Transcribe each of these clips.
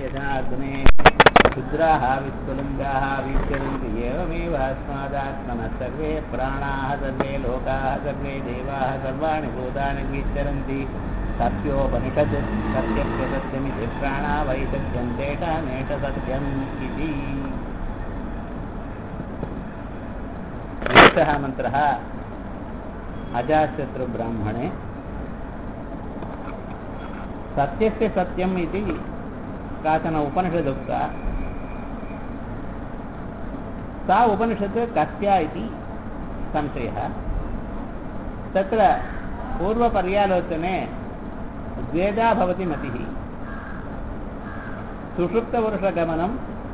शेषाग्ने क्षुद्राः विस्फुलिङ्गाः विचरन्ति एवमेव अस्मादात्मनः सर्वे प्राणाः सर्वे लोकाः सर्वे देवाः सर्वाणि भूतानि विचरन्ति सत्योपनिषत् सत्यस्य सत्यमिति प्राणा वै सत्यं तेषामेष सत्यम् इति एषः मन्त्रः अजाशत्रुब्राह्मणे सत्यस्य सत्यम् इति काचन उपनिषदुक्ता सा उपनिषत् कस्या इति संशयः तत्र पूर्वपर्यालोचने द्वेधा भवति मतिः सुषुप्तपुरुषगमनं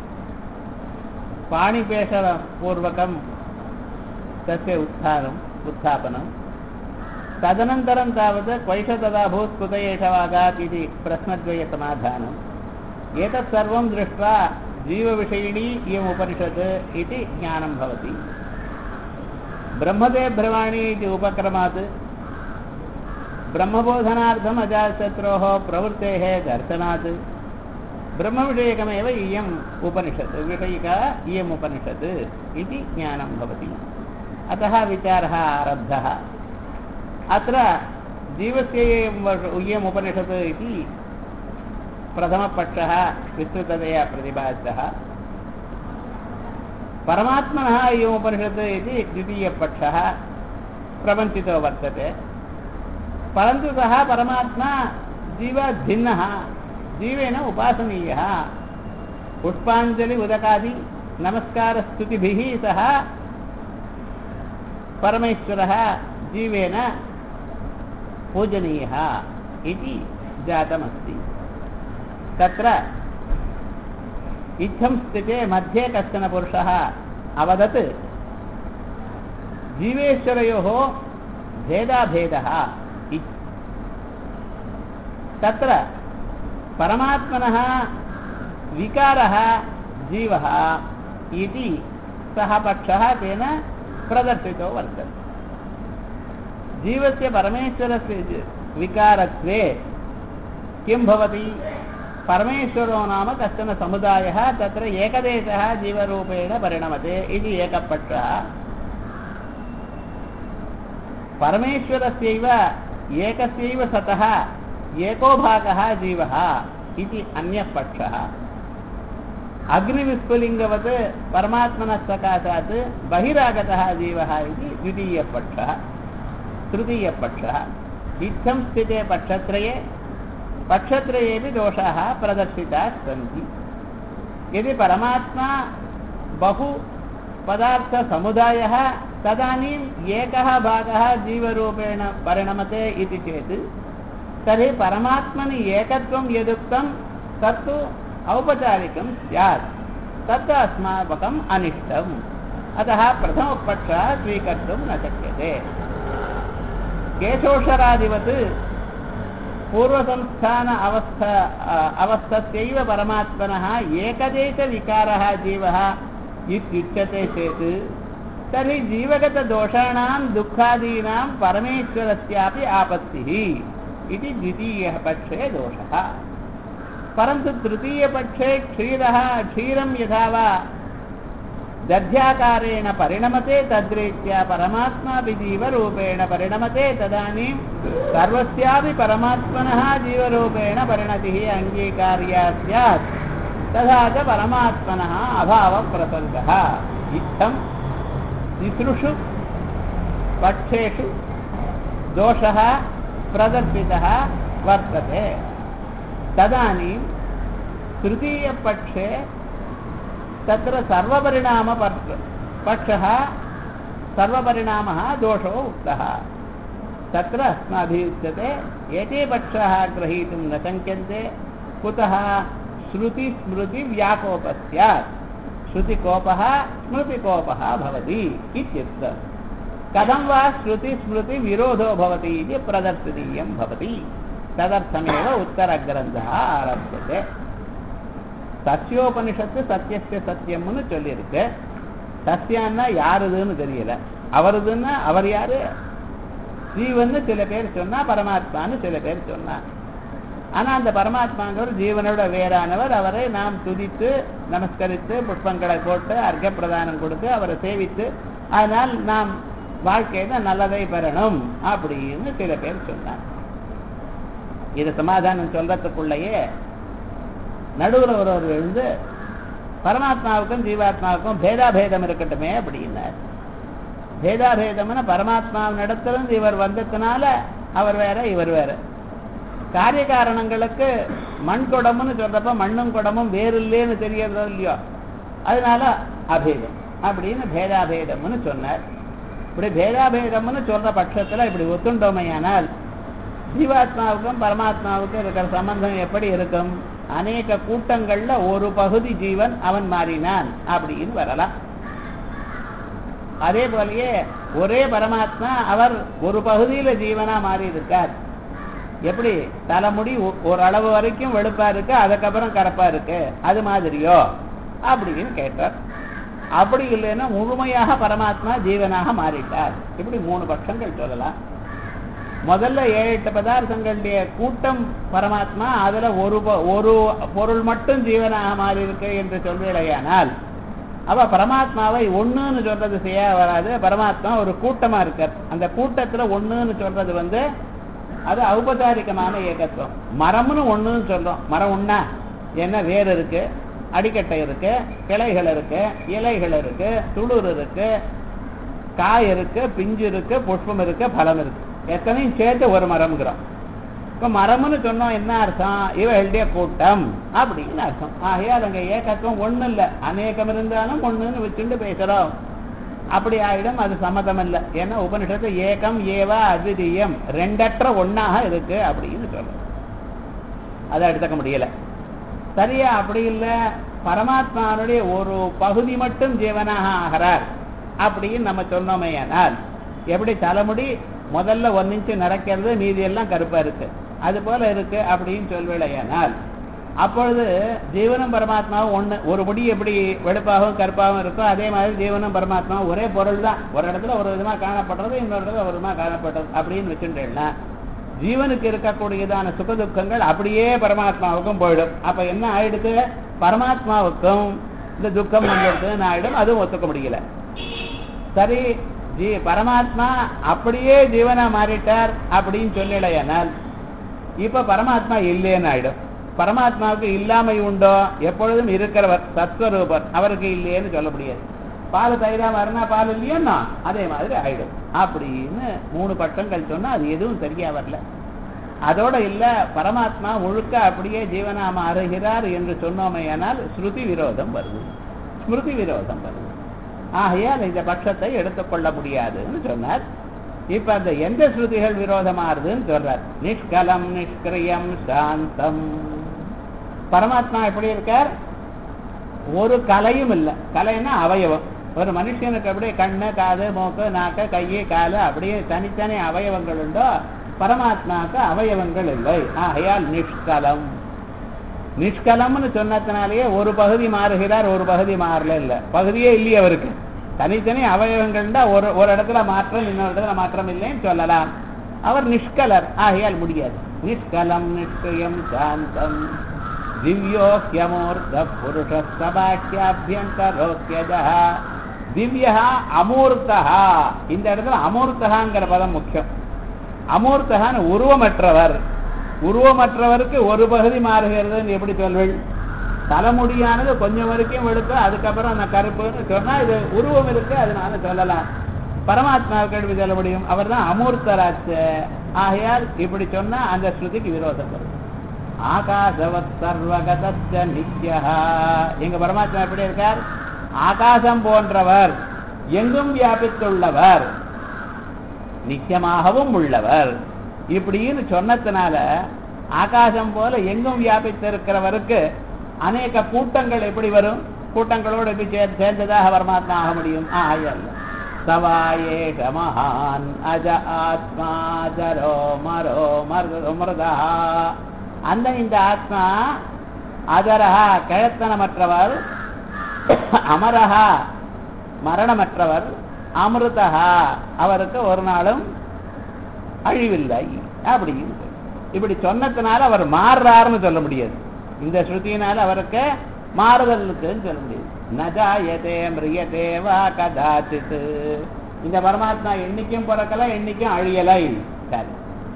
पाणिपेशपूर्वकं तस्य उत्थानम् उत्थापनं तदनन्तरं तावत् क्वैष तदाभूत् कुत एष वागात् इति प्रश्नद्वयसमाधानम् एतत् सर्वं दृष्ट्वा जीवविषयिणी इयम् उपनिषत् इति ज्ञानं भवति ब्रह्मदे भ्रवाणी इति उपक्रमात् ब्रह्मबोधनार्थम् अजातशत्रोः प्रवृत्तेः दर्शनात् ब्रह्मविषयकमेव इयम् उपनिषत् विषयिका इयम् उपनिषत् इति ज्ञानं भवति अतः विचारः आरब्धः अत्र जीवस्य इयम् उपनिषत् इति प्रथमपक्षः विस्तृततया प्रतिपादितः परमात्मनः इयमुपनिषत् इति द्वितीयपक्षः प्रवञ्चितो वर्तते परन्तु सः परमात्मा जीवभिन्नः जीवेन उपासनीयः पुष्पाञ्जलि उदकादि नमस्कारस्तुतिभिः सह परमेश्वरः जीवेन पूजनीयः इति जातमस्ति तत्र इत्थं स्थिते मध्ये कश्चन पुरुषः अवदत् जीवेश्वरयोः भेदाभेदः इति तत्र परमात्मनः विकारः जीवः इति सः पक्षः तेन प्रदर्शितो वर्तते जीवस्य परमेश्वरस्य विकारत्वे किं भवति परमेश्वरो नाम कश्चन समुदायः तत्र एकदेशः जीवरूपेण परिणमते इति एकः पक्षः परमेश्वरस्यैव एकस्यैव सतः एको भागः जीवः इति अन्यः पक्षः अग्निविस्फुलिङ्गवत् परमात्मनः सकाशात् बहिरागतः जीवः इति द्वितीयः पक्षः तृतीयः पक्षः इत्थं स्थिते पक्षत्रये पक्षत्रयेपि दोषाः प्रदर्शिताः सन्ति यदि परमात्मा बहु पदार्थसमुदायः तदानीम् एकः भागः जीवरूपेण परिणमते इति चेत् तर्हि परमात्मनि एकत्वं यदुक्तं तत्तु औपचारिकं स्यात् तत् अस्माकम् अनिष्टम् अतः प्रथमपक्षः स्वीकर्तुं न शक्यते केशोषरादिवत् पूर्वसंस्थान अवस्था अवस्थस्यैव परमात्मनः एकदेशविकारः जीवः इत्युच्यते चेत् तर्हि जीवगतदोषाणां दुःखादीनां परमेश्वरस्यापि आपत्तिः इति द्वितीयः पक्षे दोषः परन्तु तृतीयपक्षे क्षीरः क्षीरं यथा वा दध्याकारेण परिणमते तद्रीत्या परमात्मापि जीवरूपेण परिणमते तदानीं सर्वस्यापि परमात्मनः जीवरूपेण परिणतिः अङ्गीकार्या स्यात् तथा च परमात्मनः अभावप्रसङ्गः इत्थं तिसृषु पक्षेषु दोषः प्रदर्शितः वर्तते तदानीं तृतीयपक्षे तत्र सर्वपरिणामपक्षः सर्वपरिणामः दोषो उक्तः तत्र अस्माभिः उच्यते एते पक्षाः ग्रहीतुं न शक्यन्ते कुतः श्रुतिस्मृतिव्याकोपः स्यात् श्रुतिकोपः स्मृतिकोपः भवति इत्युक्तम् कथं वा श्रुतिस्मृतिविरोधो भवति इति प्रदर्शनीयं भवति तदर्थमेव उत्तरग्रन्थः आरभ्यते சத்தியோபனிஷத்து சத்தியஸ்ய சத்தியம்னு சொல்லியிருக்கு சத்தியம்னா யாருதுன்னு தெரியல அவருதுன்னா அவர் யாரு ஜீவன்னு சில பேர் சொன்னா பரமாத்மான்னு சில பேர் சொன்னா ஆனா அந்த பரமாத்மாங்கிறவர் ஜீவனோட வேறானவர் அவரை நாம் துதித்து நமஸ்கரித்து புஷ்பங்களை போட்டு அர்க்க பிரதானம் கொடுத்து அவரை சேவித்து அதனால் நாம் வாழ்க்கையில நல்லதை பெறணும் அப்படின்னு சில பேர் சொன்னார் இது சமாதானம் சொல்றதுக்குள்ளேயே நடுவில் ஒருவர் எழுந்து பரமாத்மாவுக்கும் ஜீவாத்மாவுக்கும் பேதாபேதம் இருக்கட்டுமே அப்படின்னார் பேதாபேதம்னு பரமாத்மாவின் இடத்திலிருந்து இவர் வந்ததுனால அவர் வேற இவர் வேற காரிய காரணங்களுக்கு மண் குடம்னு சொல்றப்ப மண்ணும் குடமும் வேறு இல்லைன்னு தெரியறதோ இல்லையோ அதனால அபேதம் அப்படின்னு பேதாபேதம்னு சொன்னார் இப்படி பேதாபேதம்னு சொல்ற பட்சத்துல இப்படி ஒத்துண்டோமையானால் ஜீவாத்மாவுக்கும் பரமாத்மாவுக்கும் இருக்கிற சம்பந்தம் எப்படி இருக்கும் அநேக கூட்டங்கள்ல ஒரு பகுதி ஜீவன் அவன் மாறினான் அப்படின்னு வரலாம் அதே போலயே ஒரே பரமாத்மா அவர் ஒரு பகுதியில ஜீவனா மாறி இருக்கார் எப்படி தலைமுடி ஒ- ஒரு அளவு வரைக்கும் வெளுப்பா இருக்கு அதுக்கப்புறம் கரப்பா இருக்கு அது மாதிரியோ அப்படின்னு கேட்டார் அப்படி இல்லைன்னா முழுமையாக பரமாத்மா ஜீவனாக மாறிட்டார் இப்படி மூணு பட்சங்கள் சொல்லலாம் முதல்ல ஏழு எட்டு பதார்த்தங்களுடைய கூட்டம் பரமாத்மா அதுல ஒரு ப- ஒரு பொருள் மட்டும் ஜீவனாக மாறி இருக்கு என்று சொல்வேடையானால் அவ பரமாத்மாவை ஒண்ணுன்னு சொல்றது செய்ய வராது பரமாத்மா ஒரு கூட்டமா இருக்கார் அந்த கூட்டத்துல ஒண்ணுன்னு சொல்றது வந்து அது ஔபசாரிகமான ஏகத்துவம் மரம்னு ஒண்ணுன்னு சொல்றோம் மரம் ஒண்ணா என்ன வேர் இருக்கு அடிக்கட்டை இருக்கு கிளைகள் இருக்கு இலைகள் இருக்கு துளிர் இருக்கு காய் இருக்கு பிஞ்சு இருக்கு புஷ்பம் இருக்கு பழம் இருக்கு எத்தனையும் சேர்த்து ஒரு மரம்ங்கிறோம் இப்ப மரம்னு சொன்னோம் என்ன அர்த்தம் இவர்களுடைய கூட்டம் அப்படின்னு அர்த்தம் ஆகையால் அங்க ஏகத்துவம் ஒண்ணு இல்ல அநேகம் இருந்தாலும் ஒண்ணுன்னு வச்சுட்டு பேசுறோம் அப்படி ஆயிடும் அது சம்மதம் இல்ல ஏன்னா உபனிஷத்து ஏகம் ஏவா அத்விதீயம் ரெண்டற்ற ஒண்ணாக இருக்கு அப்படின்னு சொல்றோம் அதை எடுத்துக்க முடியல சரியா அப்படி இல்ல பரமாத்மாவுடைய ஒரு பகுதி மட்டும் ஜீவனாக ஆகிறார் அப்படின்னு நம்ம சொன்னோமேயானால் எப்படி தலைமுடி முதல்ல ஒன் இன்ச்சு நடக்கிறது மீதி எல்லாம் கருப்பா இருக்கு அது போல இருக்கு அப்படின்னு சொல்வேளையானால் அப்பொழுது ஜீவனும் பரமாத்மாவும் ஒண்ணு ஒரு முடி எப்படி வெளுப்பாகவும் கருப்பாகவும் இருக்கோ அதே மாதிரி ஜீவனும் பரமாத்மாவும் ஒரே பொருள் தான் ஒரு இடத்துல ஒரு விதமா காணப்படுறது இன்னொரு இடத்துல ஒரு விதமா காணப்படுறது அப்படின்னு வச்சுட்டேன்னா ஜீவனுக்கு இருக்கக்கூடியதான சுக துக்கங்கள் அப்படியே பரமாத்மாவுக்கும் போயிடும் அப்ப என்ன ஆயிடுது பரமாத்மாவுக்கும் இந்த துக்கம் வந்துடுதுன்னு ஆயிடும் அதுவும் ஒத்துக்க முடியல சரி ஜீ பரமாத்மா அப்படியே ஜீவனா மாறிட்டார் அப்படின்னு சொல்லலையானால் இப்ப பரமாத்மா இல்லைன்னு ஆயிடும் பரமாத்மாவுக்கு இல்லாமை உண்டோ எப்பொழுதும் இருக்கிறவர் சத்வரூபர் அவருக்கு இல்லையேன்னு சொல்ல முடியாது பால் தயிரா மாறினா பால் இல்லையோன்னா அதே மாதிரி ஆயிடும் அப்படின்னு மூணு பட்டங்கள் சொன்னா அது எதுவும் சரியா வரல அதோட இல்ல பரமாத்மா முழுக்க அப்படியே ஜீவனா மாறுகிறார் என்று சொன்னோமேயானால் ஸ்ருதி விரோதம் வருது ஸ்மிருதி விரோதம் வருது ஆகையால் இந்த பட்சத்தை எடுத்துக்கொள்ள முடியாதுன்னு சொன்னார் இப்ப அந்த எந்த ஸ்ருதிகள் விரோதமாறுதுன்னு சொல்றார் நிஷ்கலம் நிஷ்கிரியம் சாந்தம் பரமாத்மா எப்படி இருக்கார் ஒரு கலையும் இல்ல கலைன்னா அவயவம் ஒரு மனுஷனுக்கு அப்படியே கண்ணு காது மூக்கு நாக்கு கையை காலு அப்படியே தனித்தனி அவயவங்கள் உண்டோ பரமாத்மாவுக்கு அவயவங்கள் இல்லை ஆகையால் நிஷ்கலம் நிஷ்கலம்னு சொன்னதுனாலேயே ஒரு பகுதி மாறுகிறார் ஒரு பகுதி மாறல இல்ல பகுதியே இல்லையே அவருக்கு தனித்தனி அவயவங்கள்டா ஒரு ஒரு இடத்துல மாற்றம் இன்னொரு இடத்துல மாற்றம் இல்லைன்னு சொல்லலாம் அவர் நிஷ்கலர் ஆகையால் முடியாது நிஷ்கலம் நிஷ்கிரியம் சாந்தம் திவ்யோக்கியமூர்த்த புருஷ சபாக்கியாபியங்கரோக்கியதா திவ்யா அமூர்த்தா இந்த இடத்துல அமூர்த்தகாங்கிற பதம் முக்கியம் அமூர்த்தகான்னு உருவமற்றவர் உருவமற்றவருக்கு ஒரு பகுதி மாறுகிறதுன்னு எப்படி சொல்வீள் தலைமுடியானது கொஞ்சம் வரைக்கும் வெளுப்பு அதுக்கப்புறம் அந்த கருப்புன்னு சொன்னா இது உருவம் இருக்கு அதனால சொல்லலாம் பரமாத்மாவுக்கு எப்படி சொல்ல முடியும் அவர் தான் அமூர்த்தராச்சு ஆகையால் இப்படி சொன்னா அந்த ஸ்ருதிக்கு விரோதம் வரும் ஆகாசவத் சர்வகதஸ்ய நித்யா எங்க பரமாத்மா எப்படி இருக்கார் ஆகாசம் போன்றவர் எங்கும் வியாபித்துள்ளவர் நித்தியமாகவும் உள்ளவர் இப்படின்னு சொன்னதுனால ஆகாசம் போல எங்கும் வியாபித்திருக்கிறவருக்கு அநேக கூட்டங்கள் எப்படி வரும் கூட்டங்களோடு எப்படி சே- சேர்ந்ததாக பரமாத்மா ஆக முடியும் ஆயல்ல சவாயேஷ மகான் அஜ ஆத்மா ஜரோ மரோ மரு மிருதா அந்த இந்த ஆத்மா அஜரஹா கிழத்தனமற்றவர் அமரஹா மரணமற்றவர் அமிர்தஹா அவருக்கு ஒரு நாளும் அழிவில்லை அப்படின்னு சொல்லு. இப்படி சொன்னதுனால அவர் மாறுறாருன்னு சொல்ல முடியாது இந்த ஸ்ருதியினால அவருக்கு மாறுதல் இருக்குன்னு சொல்ல முடியாது நஜாயதே மிரியதே வா கதாச்சித் இந்த பரமாத்மா என்னைக்கும் பிறக்கல என்னைக்கும் அழியலை சரி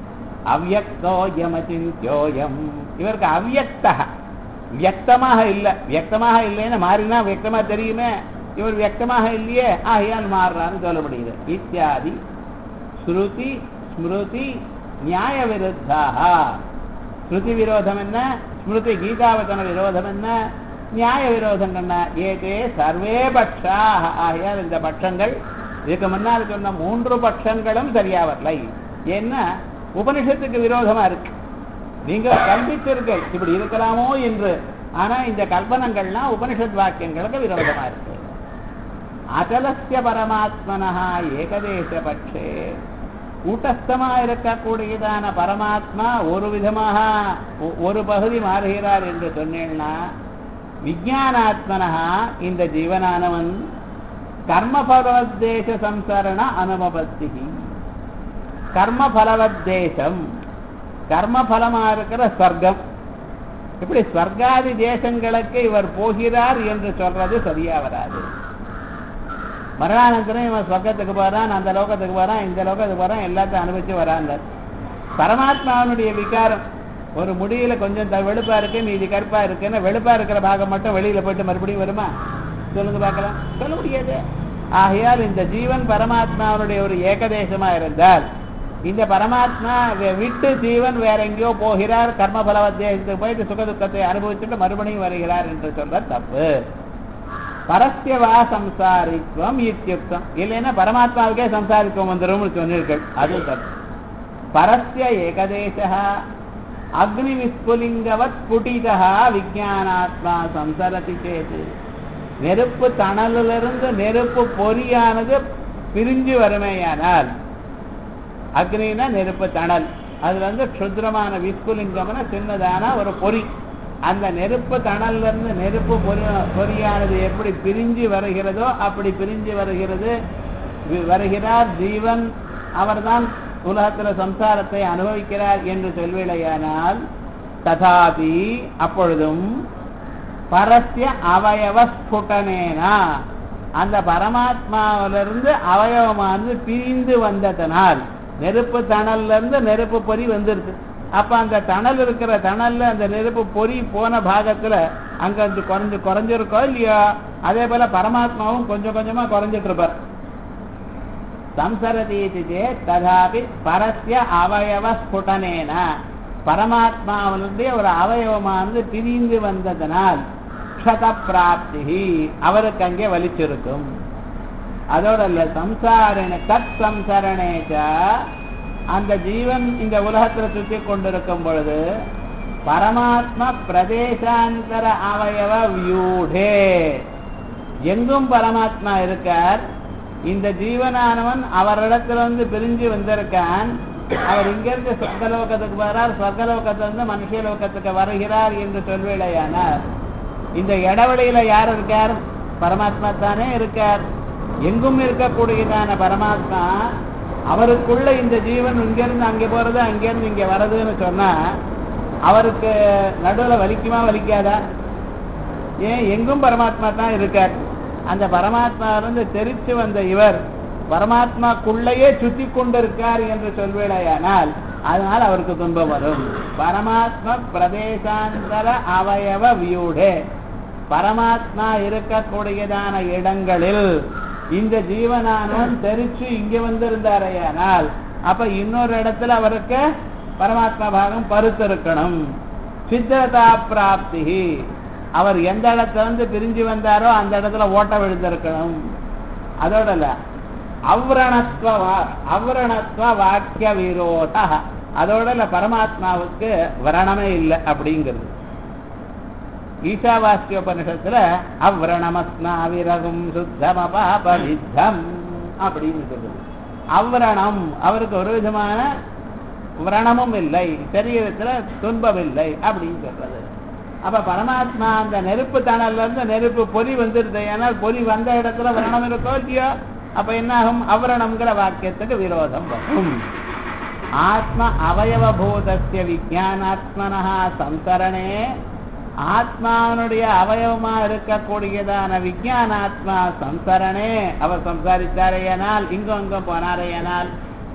அவ்யக்தோயமச்சிந்தியோயம் இவருக்கு அவ்யக்தா வியக்தமாக இல்லை வியக்தமாக இல்லைன்னு மாறினா வியக்தமா தெரியுமே இவர் வியக்தமாக இல்லையே ஆகையால் மாறுறான்னு சொல்ல முடியுது இத்தியாதி ஸ்ருதி ஸ்மிருதி நியாய விருத்தாக ஸ்ருதி விரோதம் என்ன ஸ்மிருதி கீதாவச்சன விரோதம் என்ன நியாய விரோதம் என்ன ஏதே சர்வே பட்சா ஆகையால் இந்த பட்சங்கள் இதுக்கு முன்னால் சொன்ன மூன்று பட்சங்களும் சரியா வரலை ஏன்னா உபனிஷத்துக்கு விரோதமா இருக்கு நீங்க கல்பிச்சிருக்கீர்கள் இப்படி இருக்கலாமோ என்று ஆனா இந்த கல்பனங்கள்லாம் உபனிஷத் வாக்கியங்களுக்கு விரோதமா இருக்கு அச்சலசிய பரமாத்மனா ஏகதேச பட்சே கூட்டஸ்தமா இருக்கக்கூடியதான பரமாத்மா ஒரு விதமாக ஒ- ஒரு பகுதி மாறுகிறார் என்று சொன்னேன்னா விஜயானாத்மனா இந்த ஜீவனானவன் கர்மபலவத்தேச சம்சரண அனுபவத்தி கர்மபலவத்தேசம் கர்மபலமா இருக்கிற ஸ்வர்க்கம் இப்படி ஸ்வர்காதி தேசங்களுக்கு இவர் போகிறார் என்று சொல்றது சரியா வராது மரணானந்தரம் இவன் ஸ்வர்க்கத்துக்கு போறான் அந்த லோகத்துக்கு போறான் இந்த லோகத்துக்கு போறான் எல்லாத்தையும் அனுபவிச்சு வராங்க பரமாத்மாவனுடைய விகாரம் ஒரு முடியில கொஞ்சம் த- வெளுப்பா இருக்கு மீதி கருப்பா இருக்குன்னு வெளுப்பா இருக்கிற பாகம் மட்டும் வெளியில போயிட்டு மறுபடியும் வருமா சொல்லுங்க பார்க்கலாம் சொல்ல முடியாது ஆகையால் இந்த ஜீவன் பரமாத்மாவனுடைய ஒரு ஏகதேசமா இருந்தால் இந்த பரமாத்மா வி- விட்டு ஜீவன் வேற எங்கேயோ போகிறார் கர்ம பலவத்தேசத்துக்கு போயிட்டு சுக துக்கத்தை அனுபவிச்சுட்டு மறுபடியும் வருகிறார் என்று சொல்ற தப்பு பரஸ்யவா சம்சாரித்வம் இத்தியுக்தம் இல்லைன்னா பரமாத்மாவுக்கே சம்சாரித்துவம் வந்துடும் சொன்னீர்கள் அது தப்பு பரஸ்ய ஏகதேச அக்னி விஸ்புலிங்கவத் புட்டிதா விஜயானாத்மா சம்சரதி சேது நெருப்பு தணலிலிருந்து நெருப்பு பொறியானது பிரிஞ்சு வருமேயானால் அக்னினா நெருப்பு தணல் அதுல இருந்து க்ஷுத்ரமான விஸ்புலிங்கம்னா சின்னதான ஒரு பொறி அந்த நெருப்பு தணல்ல இருந்து நெருப்பு பொறி பொறியானது எப்படி பிரிஞ்சு வருகிறதோ அப்படி பிரிஞ்சு வருகிறது வி- வருகிறார் ஜீவன் அவர்தான் உலகத்துல சம்சாரத்தை அனுபவிக்கிறார் என்று சொல்விலையானால் ததாபி அப்பொழுதும் பரஸ்ய அவயவ ஸ்புட்டனேனா அந்த பரமாத்மாவிலிருந்து அவயவமானது பிரிந்து வந்ததனால் நெருப்பு தணல்ல இருந்து நெருப்பு பொறி வந்துருது அப்ப அந்த தணல் இருக்கிற தணல்ல அந்த நெருப்பு பொறி போன பாகத்துல அங்க அது குறைஞ்சு குறைஞ்சிருக்கோ இல்லையோ அதே போல பரமாத்மாவும் கொஞ்சம் கொஞ்சமா குறைஞ்சிட்டு இருப்பார் சம்சரதி இது சேத் ததாபி பரஸ்ய அவயவ ஸ்புட்டனேன பரமாத்மாவினுடைய ஒரு அவயவமானது பிரிந்து வந்ததனால் க்ஷத பிராப்தி அவருக்கு அங்கே வலிச்சிருக்கும் அதோட இல்ல சம்சாரண தத் சம்சரணேச்ச அந்த ஜீவன் இந்த உலகத்துல சுத்தி கொண்டிருக்கும் பொழுது பரமாத்மா பிரதேசாந்தர அவயவ வியூடே எங்கும் பரமாத்மா இருக்கார் இந்த ஜீவனானவன் அவரிடத்திலிருந்து பிரிஞ்சு வந்திருக்கான் அவர் இங்கிருந்து சொர்க்கலோகத்துக்கு வரார் சொர்க்கலோகத்திலிருந்து மனுஷலோகத்துக்கு வருகிறார் என்று சொல்வேளையானார் இந்த இடவெளியில யார் இருக்கார் பரமாத்மா தானே இருக்கார் எங்கும் இருக்கக்கூடியதான பரமாத்மா அவருக்குள்ள இந்த ஜீவன் இங்கிருந்து அங்கே போறது அங்கிருந்து இங்க வர்றதுன்னு சொன்னா அவருக்கு நடுவுல வலிக்குமா வலிக்காதா ஏன் எங்கும் பரமாத்மா தான் இருக்கார் அந்த பரமாத்மா இருந்து தெரிச்சு வந்த இவர் பரமாத்மாக்குள்ளேயே சுத்தி கொண்டிருக்கார் என்று சொல்வேடையானால் அதனால் அவருக்கு துன்பம் வரும் பரமாத்மா பிரதேசாந்தர அவயவ வியூடே பரமாத்மா இருக்கக்கூடியதான இடங்களில் இந்த ஜீவனானவன் தெரிச்சு இங்க வந்திருந்தாரையானால் அப்ப இன்னொரு இடத்துல அவருக்கு பரமாத்மா பாகம் பருத்து இருக்கணும் சித்ததா பிராப்தி அவர் எந்த இடத்துல இருந்து பிரிஞ்சு வந்தாரோ அந்த இடத்துல ஓட்ட விழுந்திருக்கணும் அதோட இல்ல அவ்ரணத்வ வா- அவ்ரணத்வ வாக்கிய விரோத அதோட இல்ல பரமாத்மாவுக்கு வரணமே இல்லை அப்படிங்கிறது ஈஷாவாஸ்யோபனிஷத்துல அவ்ரணமஸ்னா விரகும் சுத்தமபாபவித்தம் அப்படின்னு சொல்லுது அவ்ரணம் அவருக்கு ஒரு விதமான விரணமும் இல்லை சரீரத்துல துன்பம் இல்லை அப்படின்னு சொல்றது அப்ப பரமாத்மா அந்த நெருப்பு தணல்ல இருந்து நெருப்பு பொறி வந்துருது ஏன்னால் பொறி வந்த இடத்துல விரணம் இருக்கோ இல்லையோ அப்ப என்ன ஆகும் அவ்ரணம்ங்கிற வாக்கியத்துக்கு விரோதம் வரும் ஆத்ம அவயவபூதஸ்ய விஜயானாத்மனா சந்தரணே ஆத்மாவனுடைய அவயவமா இருக்கக்கூடியதான விஜயானாத்மா சம்சரணே அவர் சம்சாரித்தாரேயானால் இங்கும் அங்கும் போனாரேயானால்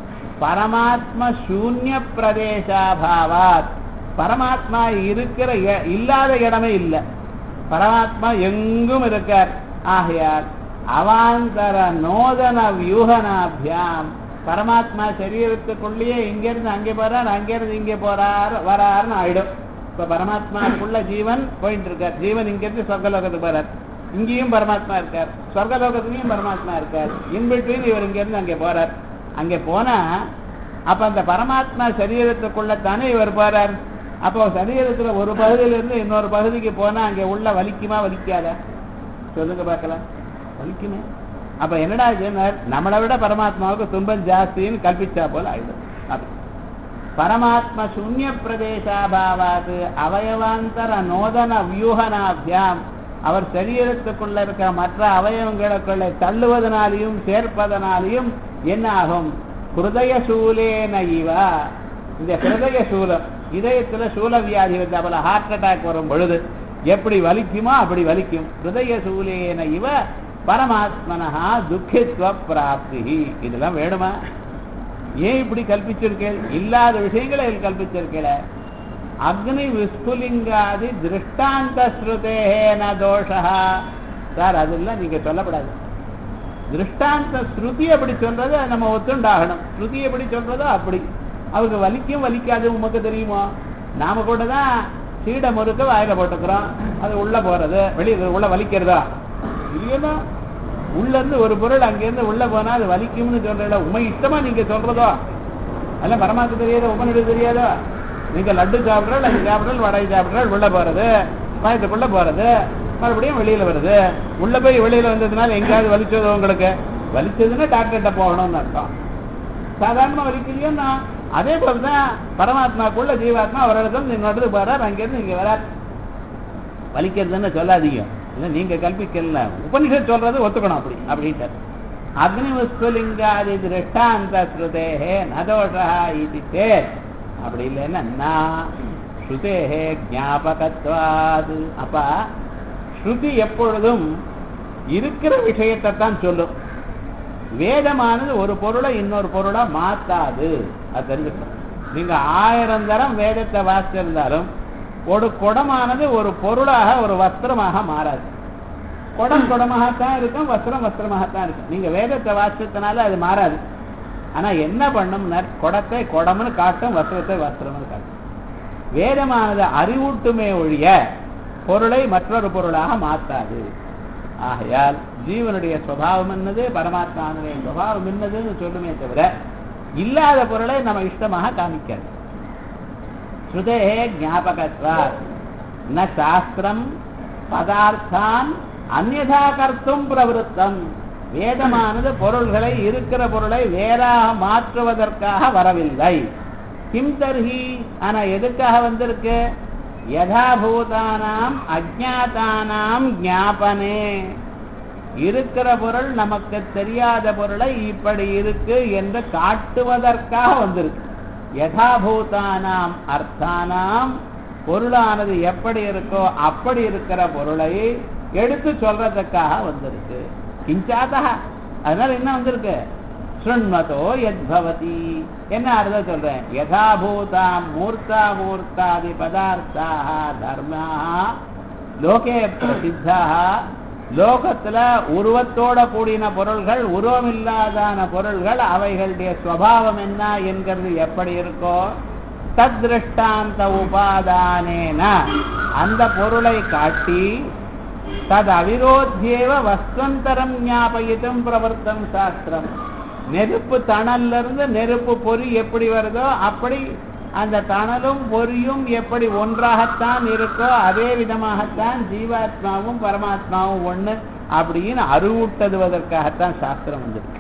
பரமாத்ம சூன்ய பிரதேசாபாவாத் பரமாத்மா இருக்கிற இ- இல்லாத இடமே இல்லை பரமாத்மா எங்கும் இருக்கார் ஆகையால் அவாந்தர நோதன வியூகனாபியாம் பரமாத்மா சரீரத்துக்குள்ளேயே இங்கிருந்து அங்கே போறார் அங்கிருந்து இங்கே போறார் வராருன்னு ஆயிடும் இப்ப பரமாத்மாவுக்குள்ள ஜீவன் போயிட்டு இருக்கார் ஜீவன் இங்கிருந்து சொர்க்கலோகத்துக்கு போறார் இங்கேயும் பரமாத்மா இருக்கார் சொர்க்கலோகத்துலயும் பரமாத்மா இருக்கார் இன்பிட்வீன் இவர் இங்கிருந்து அங்கே போறார் அங்கே போனா அப்ப அந்த பரமாத்மா சரீரத்துக்குள்ள தானே இவர் போறார் அப்போ சரீரத்துல ஒரு பகுதியிலிருந்து இன்னொரு பகுதிக்கு போனா அங்கே உள்ள வலிக்குமா வலிக்காதா சொல்லுங்க பார்க்கலாம் வலிக்குமே அப்ப என்னடா சொன்னார் நம்மளை விட பரமாத்மாவுக்கு துன்பம் ஜாஸ்தின்னு கல்பிச்சா போல ஆயிடும் அப்படி பரமாத்ம சூன்ய பிரதேசாபாவாது அவயவாந்தர நோதன வியூகனாபியாம் அவர் சரீரத்துக்குள்ள இருக்க மற்ற அவயவங்களுக்குள்ள தள்ளுவதனாலையும் சேர்ப்பதனாலையும் என்ன ஆகும் ஹிருதய சூலேன இவ இந்த ஹிருதய சூலம் இதயத்துல சூல வியாதி வந்து போல ஹார்ட் அட்டாக் வரும் பொழுது எப்படி வலிக்குமோ அப்படி வலிக்கும் ஹிருதய சூலேன இவ பரமாத்மனஹா துக்கித்வ பிராப்தி இதெல்லாம் வேணுமா ஏன் இப்படி கல்பிச்சிருக்கேள் இல்லாத விஷயங்களை இதில் கல்பிச்சிருக்கேள அக்னி விஸ்புலிங்காதி திருஷ்டாந்த ஸ்ருதேன தோஷா சார் அதெல்லாம் நீங்க சொல்லப்படாது திருஷ்டாந்த ஸ்ருதி அப்படி சொல்றது அதை நம்ம ஒத்துண்டாகணும் ஸ்ருதி எப்படி சொல்றதோ அப்படி அவருக்கு வலிக்கும் வலிக்காது உமக்கு தெரியுமா நாம கூட தான் சீடை முறுக்க வாயில போட்டுக்கிறோம் அது உள்ள போறது வெளியே உள்ள வலிக்கிறதா இல்லையா உள்ள இருந்து ஒரு பொருள் அங்கிருந்து உள்ள போனா அது வலிக்கும்னு சொல்றல உண்மை இஷ்டமா நீங்க சொல்றதோ அதெல்லாம் பரமாத்து தெரியாதோ உமனுடைய தெரியாதோ நீங்க லட்டு சாப்பிட்றால் அது சாப்பிட்றால் வடை சாப்பிட்றால் உள்ள போறது வயத்துக்குள்ள போறது மறுபடியும் வெளியில வருது உள்ள போய் வெளியில வந்ததுனால எங்கேயாவது வலிச்சதோ உங்களுக்கு வலிச்சதுன்னா டாக்டர்கிட்ட போகணும்னு அர்த்தம் சாதாரணமா வலிக்கலையோன்னா அதே போலதான் பரமாத்மாக்குள்ள ஜீவாத்மா ஒரு இடத்துல இன்னொரு போறார் அங்கிருந்து இங்க வரார் வலிக்கிறதுன்னு சொல்லாதீங்க இல்ல நீங்க கல்பிக்கல உபனிஷத் சொல்றது ஒத்துக்கணும் அப்படி அப்படின்ட்டு அக்னிவஸ்துலிங்காதி திருஷ்டாந்த ஸ்ருதேஹே நதோஷா இது சேத் அப்படி இல்லைன்னா நான் ஸ்ருதேஹே ஞாபகத்வாது அப்பா ஸ்ருதி எப்பொழுதும் இருக்கிற விஷயத்தை தான் சொல்லும் வேதமானது ஒரு பொருளை இன்னொரு பொருளா மாத்தாது அது தெரிஞ்சுக்கணும் நீங்க ஆயிரம் தரம் வேதத்தை வாசிச்சிருந்தாலும் ஒரு குடமானது ஒரு பொருளாக ஒரு வஸ்திரமாக மாறாது குடம் குடமாகத்தான் இருக்கும் வஸ்திரம் வஸ்திரமாகத்தான் இருக்கும் நீங்க வேதத்தை வாசிச்சதுனால அது மாறாது ஆனா என்ன பண்ணும்னா குடத்தை குடம்னு காட்டும் வஸ்திரத்தை வஸ்திரம்னு காட்டும் வேதமானது அறிவூட்டுமே ஒழிய பொருளை மற்றொரு பொருளாக மாத்தாது ஆகையால் ஜீவனுடைய சுவாவம் என்னது பரமாத்மாவுடைய சுவாவம் என்னதுன்னு சொல்லுமே தவிர இல்லாத பொருளை நம்ம இஷ்டமாக காமிக்காது ஸ்ருதே ஞாபகத்வா ந சாஸ்திரம் பதார்த்தான் அந்நதா கர்த்தும் பிரவருத்தம் வேதமானது பொருள்களை இருக்கிற பொருளை வேறாக மாற்றுவதற்காக வரவில்லை கிம் தர்ஹி ஆனா எதுக்காக வந்திருக்கு யதாபூதானாம் அஜாதானாம் ஞாபனே இருக்கிற பொருள் நமக்கு தெரியாத பொருளை இப்படி இருக்கு என்று காட்டுவதற்காக வந்திருக்கு யதாபூதானாம் அர்த்தானாம் பொருளானது எப்படி இருக்கோ அப்படி இருக்கிற பொருளை எடுத்து சொல்றதுக்காக வந்திருக்கு கிஞ்சாதா அதனால என்ன வந்திருக்கு சுண்மதோ யத்பவதி என்ன அர்த்தம் சொல்றேன் யதாபூதாம் மூர்த்தா மூர்த்தாதி பதார்த்தா தர்மா லோகே பிரசித்தா லோகத்துல உருவத்தோட கூடின பொருள்கள் உருவமில்லாதான பொருள்கள் அவைகளுடைய சுவாவம் என்ன என்கிறது எப்படி இருக்கோ தத்ருஷ்டாந்த உபாதானேன அந்த பொருளை காட்டி தது அவிரோத்தியேவ வஸ்வந்தரம் ஞாபகித்தும் பிரவர்த்தம் சாஸ்திரம் நெருப்பு தணல்ல இருந்து நெருப்பு பொறி எப்படி வருதோ அப்படி அந்த தணலும் பொறியும் எப்படி ஒன்றாகத்தான் இருக்கோ அதே விதமாகத்தான் ஜீவாத்மாவும் பரமாத்மாவும் ஒண்ணு அப்படின்னு அறிவூட்டுவதற்காகத்தான் சாஸ்திரம் வந்திருக்கு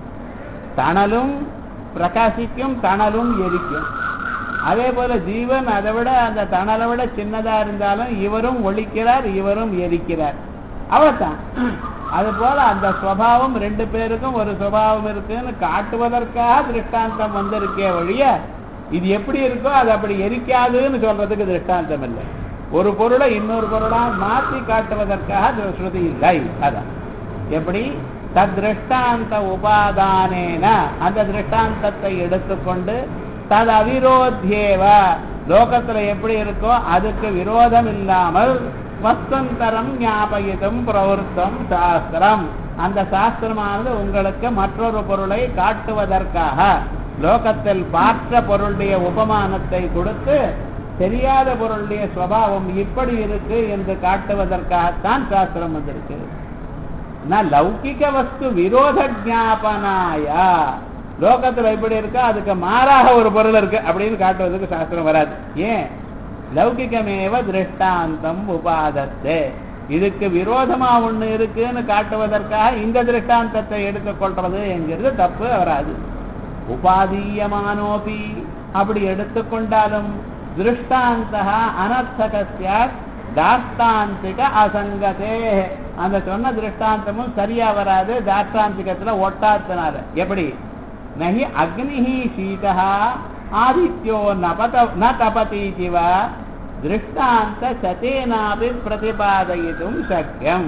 தணலும் பிரகாசிக்கும் தணலும் எரிக்கும் அதே போல ஜீவன் அதை விட அந்த தணலை விட சின்னதா இருந்தாலும் இவரும் ஒழிக்கிறார் இவரும் எரிக்கிறார் அவ்வளவுதான் அது போல அந்த சுவாவம் ரெண்டு பேருக்கும் ஒரு சுவாவம் இருக்குன்னு காட்டுவதற்காக திருஷ்டாந்தம் வந்திருக்கே ஒழிய இது எப்படி இருக்கோ அது அப்படி எரிக்காதுன்னு சொல்றதுக்கு திருஷ்டாந்தம் இல்லை ஒரு பொருளை இன்னொரு பொருளா மாற்றி காட்டுவதற்காக ஸ்ருதி இல்லை அதான் எப்படி தத்ருஷ்டாந்த உபாதானேன அந்த திருஷ்டாந்தத்தை எடுத்துக்கொண்டு தது அவிரோத்தியேவ லோகத்துல எப்படி இருக்கோ அதுக்கு விரோதம் இல்லாமல் வஸ்தந்தரம் ஞாபகிதம் பிரவருத்தம் சாஸ்திரம் அந்த சாஸ்திரமானது உங்களுக்கு மற்றொரு பொருளை காட்டுவதற்காக லோகத்தில் பார்த்த பொருளுடைய உபமானத்தை கொடுத்து தெரியாத பொருளுடைய சுவாவம் இப்படி இருக்கு என்று காட்டுவதற்காகத்தான் சாஸ்திரம் வந்திருக்கு நான் லௌகிக வஸ்து விரோத ஜாபனாயா லோகத்துல எப்படி இருக்கோ அதுக்கு மாறாக ஒரு பொருள் இருக்கு அப்படின்னு காட்டுவதற்கு சாஸ்திரம் வராது ஏன் லௌகிகமேவ திருஷ்டாந்தம் உபாதத்து இதுக்கு விரோதமா ஒண்ணு இருக்குன்னு காட்டுவதற்காக இந்த திருஷ்டாந்தத்தை எடுத்துக்கொள்றது என்கிறது தப்பு வராது உபாதீயமானோபி அப்படி எடுத்துக்கொண்டாலும் திருஷ்டாந்த அனர்த்தகசிய தாஷ்டாந்திக அசங்கதே அந்த சொன்ன திருஷ்டாந்தமும் சரியா வராது தாஷ்டாந்திகத்துல ஒட்டாத்தினால எப்படி நகி அக்னிஹி சீதா ஆதித்யோ நபத ந தபதீதி வா திருஷ்டாந்த சதேனாபி பிரதிபாதயிதும் சக்கியம்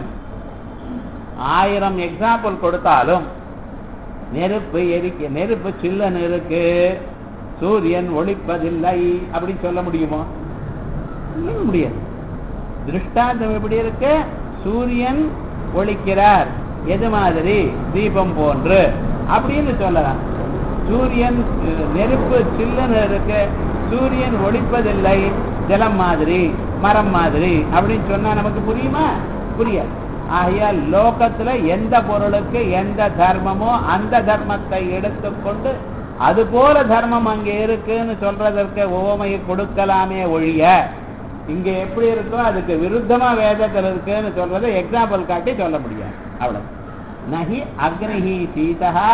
ஆயிரம் எக்ஸாம்பிள் கொடுத்தாலும் நெருப்பு எரிக்க நெருப்பு சில்லன் இருக்கு சூரியன் ஒளிப்பதில்லை அப்படின்னு சொல்ல முடியுமோ சொல்ல முடியாது திருஷ்டாந்தம் எப்படி இருக்கு சூரியன் ஒளிக்கிறார் எது மாதிரி தீபம் போன்று அப்படின்னு சொல்லலாம் சூரியன் நெருப்பு சில்லுன்னு இருக்கு சூரியன் ஒளிப்பதில்லை ஜலம் மாதிரி மரம் மாதிரி அப்படின்னு சொன்னா நமக்கு புரியுமா புரியாது ஆகையால் லோகத்துல எந்த பொருளுக்கு எந்த தர்மமோ அந்த தர்மத்தை எடுத்துக்கொண்டு அது போல தர்மம் அங்க இருக்குன்னு சொல்றதற்கு உவமையை கொடுக்கலாமே ஒழிய இங்க எப்படி இருக்கோ அதுக்கு விருத்தமா வேதத்தில் இருக்குன்னு சொல்றதை எக்ஸாம்பிள் காட்டி சொல்ல முடியாது அவ்வளவு நகி அக்னிஹி சீதா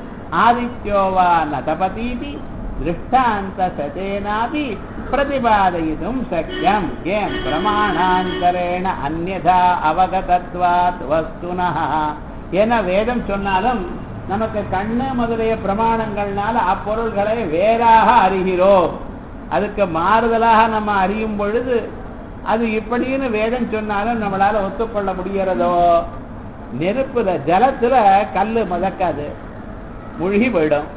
ஆதித்யோவா நதபதீதி திருஷ்டாந்த சதேனாபி பிரதிபாதயிதும் சக்கியம் ஏன் பிரமாணாந்தரேண அந்நதா அவகதத்வாத் வஸ்துனா என வேதம் சொன்னாலும் நமக்கு கண்ணு முதலிய பிரமாணங்கள்னால அப்பொருள்களை வேறாக அறிகிறோம் அதுக்கு மாறுதலாக நம்ம அறியும் பொழுது அது இப்படின்னு வேதம் சொன்னாலும் நம்மளால ஒத்துக்கொள்ள முடிகிறதோ நெருப்புல ஜலத்துல கல்லு மதக்காது முழுகி போயிடும்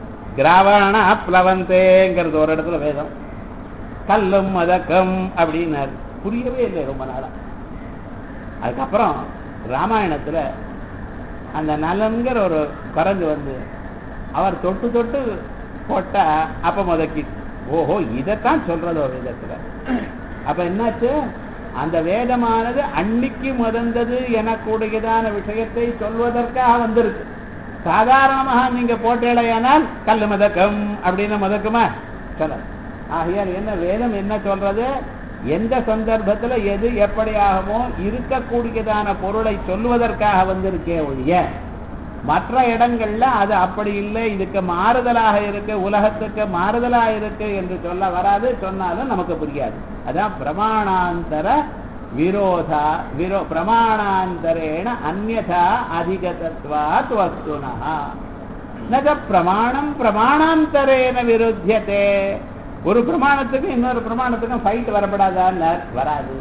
கிராவண பிளவந்தேங்கிறது ஒரு இடத்துல வேதம் கல்லும் மதக்கம் அப்படின்னாரு புரியவே இல்லை ரொம்ப நாளா அதுக்கப்புறம் ராமாயணத்துல அந்த நலன்கிற ஒரு குரங்கு வந்து அவர் தொட்டு தொட்டு போட்டா அப்ப முதக்கி ஓஹோ இதைத்தான் சொல்றது ஒரு விதத்துல அப்ப என்னாச்சு அந்த வேதமானது அன்னைக்கு முதந்தது எனக்கூடியதான விஷயத்தை சொல்வதற்காக வந்திருக்கு சாதாரணமாக நீங்க போட்டேடையானால் கல்லு மதக்கம் அப்படின்னு மதக்குமா சொல்ல ஆகையால் என்ன வேதம் என்ன சொல்றது எந்த சந்தர்ப்பத்துல எது எப்படி ஆகுமோ இருக்கக்கூடியதான பொருளை சொல்லுவதற்காக வந்திருக்கே ஒழிய மற்ற இடங்கள்ல அது அப்படி இல்லை இதுக்கு மாறுதலாக இருக்கு உலகத்துக்கு மாறுதலாக இருக்கு என்று சொல்ல வராது சொன்னாலும் நமக்கு புரியாது அதான் பிரமாணாந்தர விரோதா விரோ பிரமாணாந்தரேண அந்நதா அதிகதத்வாத் வஸ்துனா நக பிரமாணம் பிரமாணாந்தரேன விருத்தியதே ஒரு பிரமாணத்துக்கும் இன்னொரு பிரமாணத்துக்கும் ஃபைட் வரப்படாதான்னு வராது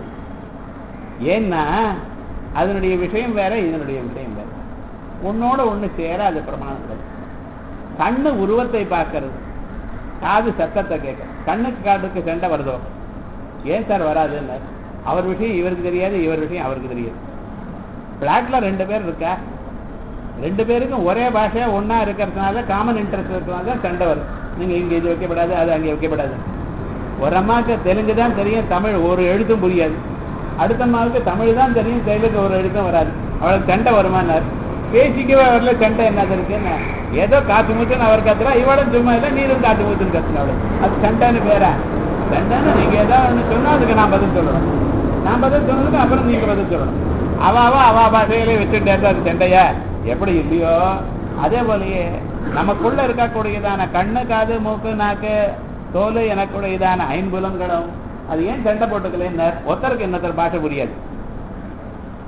ஏன்னா அதனுடைய விஷயம் வேற இதனுடைய விஷயம் வேற உன்னோட ஒண்ணு சேராது பிரமாணங்கள் கண்ணு உருவத்தை பார்க்கறது காது சத்தத்தை கேட்க கண்ணுக்கு காதுக்கு சண்டை வருதோ ஏன் சார் வராதுன்னு அவர் விஷயம் இவருக்கு தெரியாது இவர் விஷயம் அவருக்கு தெரியாது பிளாட்ல ரெண்டு பேர் இருக்கா ரெண்டு பேருக்கும் ஒரே பாஷையா ஒன்னா இருக்கிறதுனால காமன் இன்ட்ரெஸ்ட் இருக்கிறதுனால சண்டை வரும் நீங்க இங்க இது வைக்கப்படாது அது அங்கே வைக்கப்படாது ஒரு அம்மாவுக்கு தெலுங்கு தான் தெரியும் தமிழ் ஒரு எழுத்தும் புரியாது அடுத்த அம்மாவுக்கு தமிழ் தான் தெரியும் தெலுங்கு ஒரு எழுத்தும் வராது அவளுக்கு சண்டை வருமானார் பேசிக்கவே வரல சண்டை என்னது இருக்குன்னு ஏதோ காத்து மூச்சுன்னு அவர் கத்துறா இவளும் சும்மா இல்லை நீரும் காத்து மூச்சுன்னு கத்துனா அவளு அது சண்டைன்னு பேரா சண்டைன்னு நீங்க ஏதாவது ஒன்று சொன்னா அதுக்கு நான் பதில் சொல்லணும் நான் பதில் சொன்னதுக்கு அப்புறம் நீங்க பதில் சொல்லணும் அவ அவ அவ பாஷையிலே வச்சுட்டே அது சண்டையா எப்படி இல்லையோ அதே போலயே நமக்குள்ள இருக்கக்கூடியதான கண்ணு காது மூக்கு நாக்கு தோல் எனக்குடையதான ஐம்புலங்களும் அது ஏன் சண்டை போட்டுக்கலன்னு ஒருத்தருக்கு இன்னொருத்தர் பாஷை புரியாது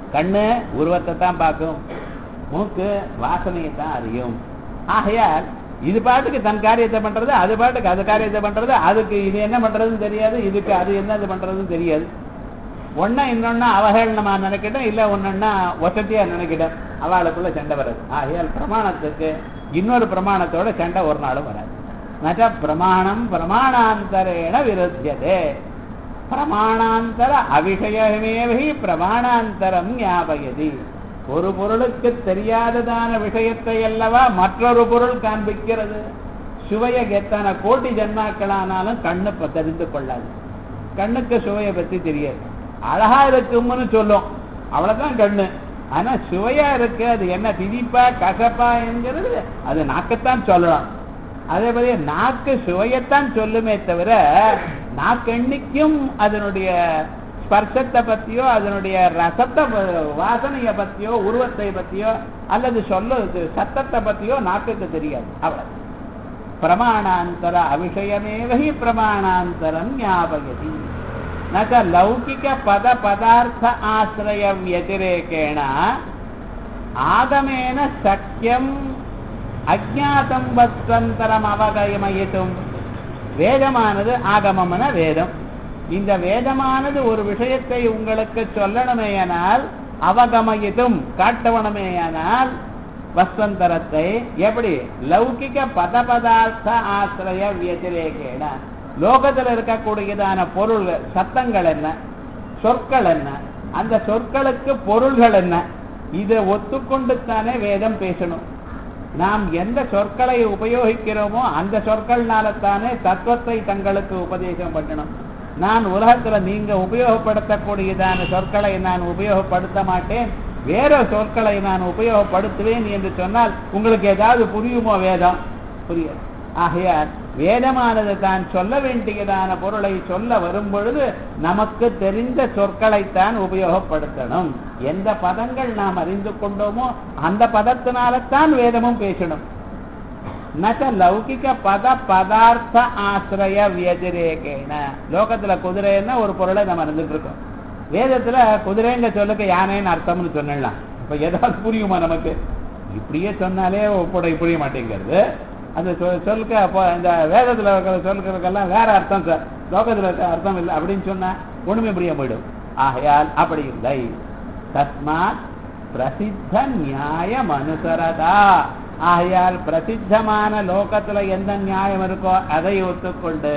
கண்ணு உருவத்தை தான் பார்க்கும் மூக்கு வாசனையை தான் அறியும் ஆகையால் இது பாட்டுக்கு தன் காரியத்தை பண்றது அது பாட்டுக்கு அது காரியத்தை பண்றது அதுக்கு இது என்ன பண்றதுன்னு தெரியாது இதுக்கு அது என்னது பண்றதுன்னு தெரியாது ஒன்னா இன்னொன்னா அவகேளனமா நினைக்கிட்டோம் இல்ல ஒன்னொன்னா வசதியா நினைக்கிட்டோம் அவளுக்குள்ள சண்டை வராது ஆகையால் பிரமாணத்துக்கு இன்னொரு பிரமாணத்தோட சண்டை ஒரு நாளும் வராது நச்ச பிரமாணம் பிரமாணாந்தரேண விருத்தியதே பிரமாணாந்தர அவிஷயமேவி பிரமாணாந்தரம் ஞாபகதி ஒரு பொருளுக்கு தெரியாததான விஷயத்தை அல்லவா மற்றொரு பொருள் காண்பிக்கிறது சுவையை எத்தனை கோடி ஜன்மாக்களானாலும் கண்ணு ப- தெரிந்து கொள்ளாது கண்ணுக்கு சுவையை பத்தி தெரியாது அழகா இருக்கும்னு சொல்லும் அவ்வளவுதான் கண்ணு ஆனா சுவையா இருக்கு அது என்ன திதிப்பா கசப்பா என்கிறது அது நாக்கத்தான் சொல்லலாம் அதே போல நாக்கு சுவையத்தான் சொல்லுமே தவிர நாக்கு என்னைக்கும் அதனுடைய ஸ்பர்சத்தை பத்தியோ அதனுடைய ரசத்தை ப- வாசனையை பத்தியோ உருவத்தை பத்தியோ அல்லது சொல்ல இது சத்தத்தை பத்தியோ நாக்குக்கு தெரியாது அவ்வளவு பிரமாணாந்தர அவிஷயமேவ பிரமாணாந்தரம் ஞாபகதி न च लौकिकपदपदार्थ आश्रयव्यतिरेकेण आगमेन शक्यम् अज्ञातं वस्त्वन्तरम् அவகமயித்தும் வேதமானது ஆகமம்ன வேதம் இந்த வேதமானது ஒரு விஷயத்தை உங்களுக்கு சொல்லணுமேயானால் அவகமயித்தும் காட்டவணுமேயானால் வஸ்வந்தரத்தை எப்படி லௌகிக பதபதார்த்த ஆசிரிய வியதிரேகேன லோகத்தில் இருக்கக்கூடியதான பொருள்கள் சத்தங்கள் என்ன சொற்கள் என்ன அந்த சொற்களுக்கு பொருள்கள் என்ன இதை ஒத்துக்கொண்டு தானே வேதம் பேசணும் நாம் எந்த சொற்களை உபயோகிக்கிறோமோ அந்த சொற்கள்னால தானே தத்துவத்தை தங்களுக்கு உபதேசம் பண்ணணும் நான் உலகத்துல நீங்க உபயோகப்படுத்தக்கூடியதான சொற்களை நான் உபயோகப்படுத்த மாட்டேன் வேற சொற்களை நான் உபயோகப்படுத்துவேன் என்று சொன்னால் உங்களுக்கு ஏதாவது புரியுமோ வேதம் புரியாது ஆகையால் வேதமானது தான் சொல்ல வேண்டியதான பொருளை சொல்ல வரும் பொழுது நமக்கு தெரிந்த சொற்களைத்தான் உபயோகப்படுத்தணும் எந்த பதங்கள் நாம் அறிந்து கொண்டோமோ அந்த பதத்தினால்தான் வேதமும் பேசணும் நச்ச லௌகிக பத பதார்த்த ஆசிரிய வியதிரேகேன லோகத்துல குதிரைன்னா ஒரு பொருளை நம்ம அறிந்துட்டு இருக்கோம் வேதத்துல குதிரைங்க சொல்லுக்கு யானைன்னு அர்த்தம்னு சொன்னலாம் இப்ப ஏதாவது புரியுமா நமக்கு இப்படியே சொன்னாலே ஒப்படை புரிய மாட்டேங்கிறது அந்த சொ- சொல்லுக்கு அப்போ இந்த வேதத்துல இருக்கிற சொல்லுக்கிறதுக்கெல்லாம் வேற அர்த்தம் சார் லோகத்துல இருக்க அர்த்தம் இல்லை அப்படின்னு சொன்னா ஒண்ணுமே புரிய போயிடும் ஆகையால் அப்படி இல்லை தஸ்மாத் பிரசித்த நியாயம் அனுசரதா ஆகையால் பிரசித்தமான லோகத்துல எந்த நியாயம் இருக்கோ அதை ஒத்துக்கொண்டு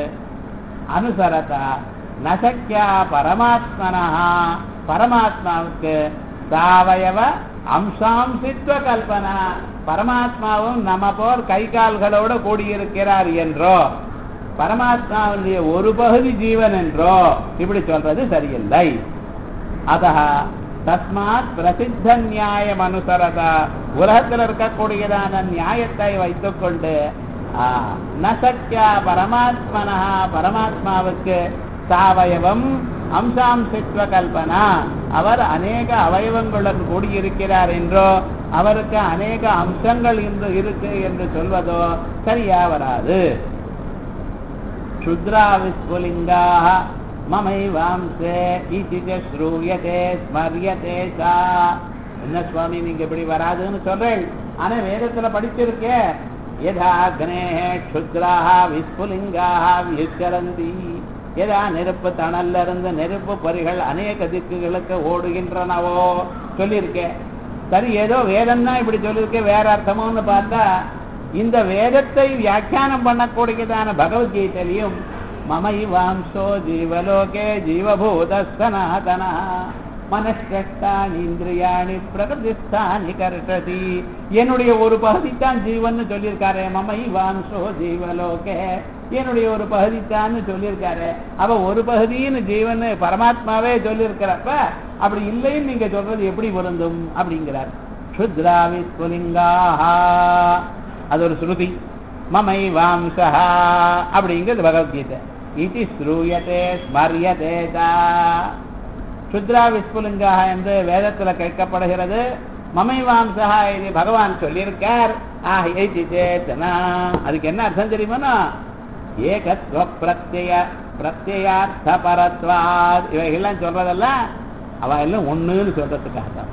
அனுசரதா நசக்கியா பரமாத்மனா பரமாத்மாவுக்கு சாவயவ அம்சாம்சித்வ கல்பனா பரமாத்மாவும் நம்ம போல் கை கால்களோட கூடியிருக்கிறார் என்றோ பரமாத்மாவுடைய ஒரு பகுதி ஜீவன் என்றோ இப்படி சொல்றது சரியில்லை அதா தஸ்மாத் பிரசித்த நியாயம் அனுசரதா உலகத்தில் இருக்கக்கூடியதான நியாயத்தை வைத்துக்கொண்டு ஆ, ந சக்கியா பரமாத்மனா பரமாத்மாவுக்கு சாவயவம் அம்சாம்சித்வ கல்பனா அவர் அநேக அவயவங்களுடன் கூடியிருக்கிறார் என்றோ அவருக்கு அநேக அம்சங்கள் இன்று இருக்கு என்று சொல்வதோ சரியா வராது क्षुद्रा विस्फुलिङ्गाः ममैवांसे इति च श्रूयते ஸ்மரியதே சா என்ன சுவாமி நீங்க இப்படி வராதுன்னு சொல்றேன் ஆனா வேதத்துல படிச்சிருக்கே யதா அக்னேஹ க்ஷுத்ராக விஸ்புலிங்காக வியச்சரந்தி எதா நெருப்பு தணல்ல இருந்து நெருப்பு பொறிகள் அநேக திக்குகளுக்கு ஓடுகின்றனவோ சொல்லியிருக்கேன் சரி ஏதோ வேதம் தான் இப்படி சொல்லியிருக்கேன் வேற அர்த்தமோன்னு பார்த்தா இந்த வேதத்தை வியாக்கியானம் பண்ணக்கூடியதான பகவத்கீதையிலையும் மமைவாம்சோ ஜீவலோகே ஜீவபூத சனாதன மனஷ்டானி இந்திரியாணி பிரகிருதிஸ்தானி கர்ஷதி என்னுடைய ஒரு பகுதித்தான் ஜீவன் சொல்லியிருக்காரு மமை வாம்சோ ஜீவலோகே என்னுடைய ஒரு பகுதித்தான்னு சொல்லியிருக்காரு அவ ஒரு பகுதின்னு ஜீவன் பரமாத்மாவே சொல்லியிருக்கிறப்ப அப்படி இல்லைன்னு நீங்க சொல்றது எப்படி பொருந்தும் அப்படிங்கிறார் க்ஷுத்ராவி ஸ்புலிங்காஹா அது ஒரு ஸ்ருதி மமை வாம்சா அப்படிங்கிறது பகவத்கீதை இது ஸ்ரூயத்தே ஸ்மரியதே சா க்ஷுத்ரா விஸ்புலிங்கா என்று வேதத்துல கேட்கப்படுகிறது மமை வாம்சா இது பகவான் சொல்லியிருக்கார் ஆஹ் ஏதி சேத்தனா அதுக்கு என்ன அர்த்தம் தெரியுமா ஏகத்வ பிரத்ய பிரத்யார்த்த பரத்வாத் இவைகள்லாம் சொல்றதெல்லாம் அவ எல்லாம் ஒண்ணுன்னு சொல்றதுக்காக தான்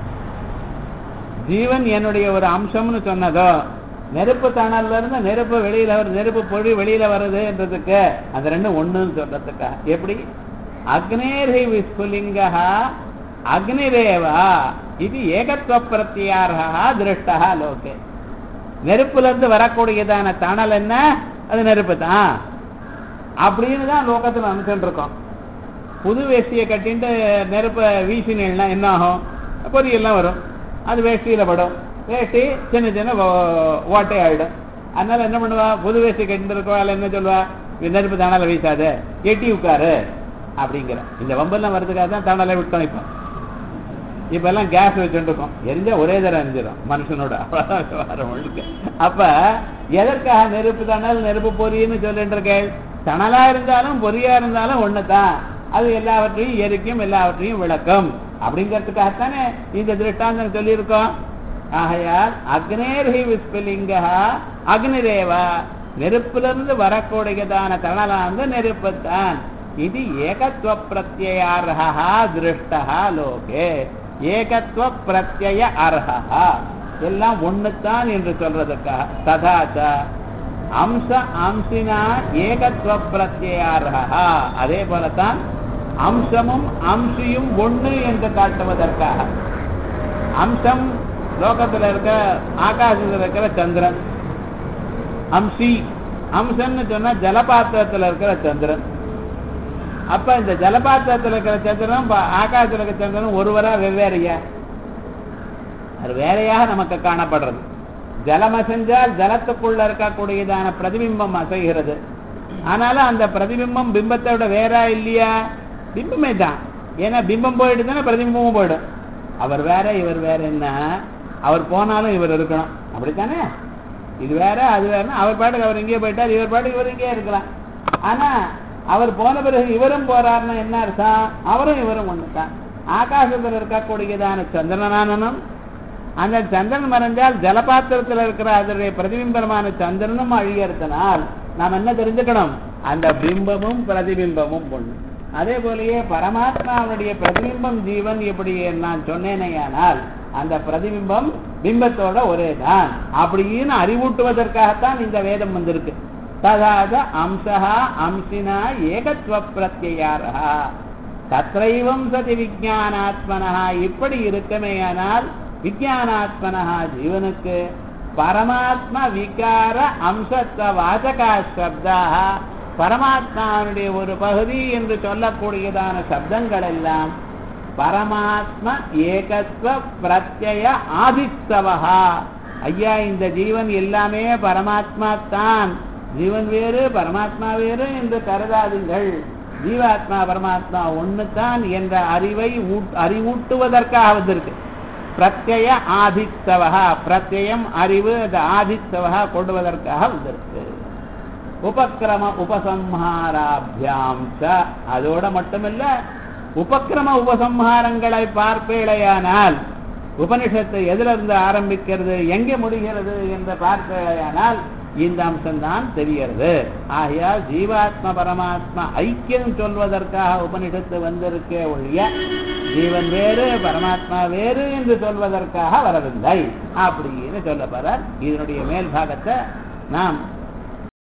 ஜீவன் என்னுடைய ஒரு அம்சம்னு சொன்னதோ நெருப்பு தணல்ல இருந்து நெருப்பு வெளியில வருது நெருப்பு பொழி வெளியில வருதுன்றதுக்கு அந்த ரெண்டும் ஒண்ணுன்னு சொல்றதுக்கா எப்படி அக்னேரி விஸ்புலிங்கா அக்னிரேவா இது ஏகத்துவ பிரத்தியாரா திருஷ்டா லோகே நெருப்புல இருந்து வரக்கூடியதான தணல் என்ன அது நெருப்பு தான் அப்படின்னு தான் லோகத்துல அனுப்பிச்சுட்டு இருக்கோம் புது வேஷ்டியை கட்டிட்டு நெருப்பை வீசினேன்னா என்ன ஆகும் பொரியெல்லாம் வரும் அது வேஷ்டியில படும் வேஷ்டி சின்ன சின்ன ஓ- ஓட்டை ஆயிடும் அதனால என்ன பண்ணுவா புது வேஷ்டி கட்டிட்டு இருக்கவாள் என்ன சொல்லுவா "இது நெருப்பு தணலை வீசாத எட்டி உட்காரு அப்படிங்கிற இந்த வம்பெல்லாம் வர்றதுக்காக தான் தணலை விட்டோம் இப்போ இப்ப எல்லாம் கேஸ் வச்சுட்டு இருக்கோம் எரிஞ்சா ஒரே தடவை எரிஞ்சிடும் மனுஷனோட அவ்வளவுதான் விவகாரம் முழுக்க. அப்ப எதற்காக நெருப்பு தணல் நெருப்பு பொறின்னு சொல்லிட்டு இருக்கேன் தணலா இருந்தாலும் பொறியா இருந்தாலும் ஒண்ணுதான் அது எல்லாவற்றையும் எரிக்கும் எல்லாவற்றையும் விளக்கும் அப்படிங்கிறதுக்காகத்தானே இந்த திருஷ்டாந்தம் சொல்லியிருக்கோம் ஆகையால் அக்னேர்ஹி விஸ்பலிங்கா அக்னிரேவா நெருப்பிலிருந்து வரக்கூடியதான தணலாந்த நெருப்புத்தான் இது ஏகத்துவ பிரத்யயார்ஹா திருஷ்டா லோகே ஏகத்துவ பிரத்யய அர்ஹா எல்லாம் ஒண்ணுத்தான் என்று சொல்றதுக்காக ததாச்ச அம்ச அம்சினா ஏகத்துவ பிரத்யயார்ஹா அதே போலத்தான் அம்சமும் அம்சியும் ஒண்ணு என்று காட்டுவதற்காக அம்சம் லோகத்துல இருக்க ஆகாசத்துல இருக்கிற சந்திரன் அம்சி அம்சம்னு சொன்னா ஜலபாத்திரத்துல இருக்கிற சந்திரன் அப்ப இந்த ஜலபாத்திரத்துல இருக்கிற சந்திரனும் ப- ஆகாசத்துல இருக்கிற சந்திரனும் ஒருவரா வெவ்வேறையா அது வேறையாக நமக்கு காணப்படுறது ஜலம் அசைஞ்சால் ஜலத்துக்குள்ள இருக்கக்கூடியதான பிரதிபிம்பம் அசைகிறது ஆனாலும் அந்த பிரதிபிம்பம் பிம்பத்தோட வேறா இல்லையா பிம்பமே தான் ஏன்னா பிம்பம் போயிடுதுன்னா பிரதிபிம்பமும் போயிடும் அவர் வேற இவர் வேற என்ன அவர் போனாலும் இவர் இருக்கணும் அப்படித்தானே இது வேற அது வேறனா அவர் பாட்டுக்கு அவர் எங்கேயோ போயிட்டார் இவர் பாட்டுக்கு இவர் எங்கேயோ இருக்கலாம் ஆனா அவர் போன பிறகு இவரும் போறாருன்னா என்ன அர்த்தம் அவரும் இவரும் ஒண்ணுதான் ஆகாசத்தில் இருக்கக்கூடியதான சந்திரனானனும் அந்த சந்திரன் மறைஞ்சால் ஜலபாத்திரத்தில் இருக்கிற அதனுடைய பிரதிபிம்பமான சந்திரனும் அழியறதுனால் நாம் என்ன தெரிஞ்சுக்கணும் அந்த பிம்பமும் பிரதிபிம்பமும் ஒண்ணு அதே போலயே பரமாத்மாவுடைய பிரதிபிம்பம் ஜீவன் எப்படி நான் சொன்னேனேயானால் அந்த பிரதிபிம்பம் பிம்பத்தோட ஒரே தான் அப்படின்னு அறிவூட்டுவதற்காகத்தான் இந்த வேதம் வந்திருக்கு ததாத அம்சா அம்சினா ஏகத்துவ பிரத்யாரா தத்ரைவம் சதி விஜயானாத்மனா இப்படி இருக்குமேயானால் விஜயானாத்மனா ஜீவனுக்கு பரமாத்ம விகார அம்சத்துவ வாசகா சப்தாக பரமாத்மாவுடைய ஒரு பகுதி என்று சொல்லக்கூடியதான சப்தங்கள் எல்லாம் பரமாத்ம ஏகத்துவ பிரத்யய ஆதித்தவஹா ஐயா இந்த ஜீவன் எல்லாமே பரமாத்மா தான் ஜீவன் வேறு பரமாத்மா வேறு என்று கருதாதீர்கள் ஜீவாத்மா பரமாத்மா ஒண்ணுதான் என்ற அறிவை ஊட்- அறிவூட்டுவதற்காக வந்திருக்கு பிரத்யய ஆதித்தவஹா பிரத்யயம் அறிவு அந்த ஆதித்தவஹா கொண்டுவதற்காக வந்திருக்கு உபக்கிரம உபசம்ஹாராபியாம் ச அதோட மட்டுமில்ல உபக்கிரம உபசம்ஹாரங்களை பார்ப்பேளையானால் உபனிஷத்து எதுல இருந்து ஆரம்பிக்கிறது எங்கே முடிகிறது என்று பார்ப்பேளையானால் இந்த அம்சம்தான் தெரிகிறது ஆகையால் ஜீவாத்ம பரமாத்மா ஐக்கியம் சொல்வதற்காக உபனிஷத்து வந்திருக்கே ஒழிய ஜீவன் வேறு பரமாத்மா வேறு என்று சொல்வதற்காக வரவில்லை அப்படின்னு சொல்ல இதனுடைய மேல் பாகத்தை நாம்